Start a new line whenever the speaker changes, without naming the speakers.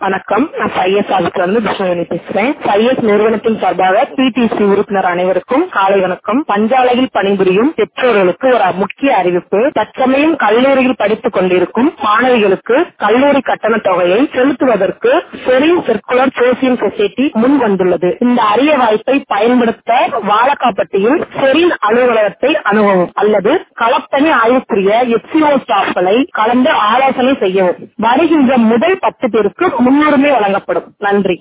வணக்கம் நான் ஐஎஸ் ஆபீஸ்ல இருந்து கிருஷ்ணவேணி பேசுறேன் ஐஎஸ் நிறுவனத்தின் சார்பாக பிடிசி உறுப்பினர் அனைவருக்கும் காலை வணக்கம் பஞ்சாலையில் பணிபுரியும் பெற்றோர்களுக்கு ஒரு முக்கிய அறிவிப்பு தற்சமயம் கல்லூரியில் படித்துக் கொண்டிருக்கும் மாணவிகளுக்கு கல்லூரி கட்டண தொகையை செலுத்துவதற்கு செரின் சர்க்குலர் சோசியல் சொசைட்டி முன் வந்துள்ளது இந்த அரிய வாய்ப்பை பயன்படுத்த வாழக்காப்பட்டியில் செரின் அலுவலகத்தை அணுகவும் அல்லது களப்பணி ஆய்வுக்குரிய எப்சிஓ ஸ்டாஃப்களை கலந்து ஆலோசனை செய்யவும் வருகின்ற முதல் பத்து பேருக்கு முன்னுரிமை வழங்கப்படும் நன்றி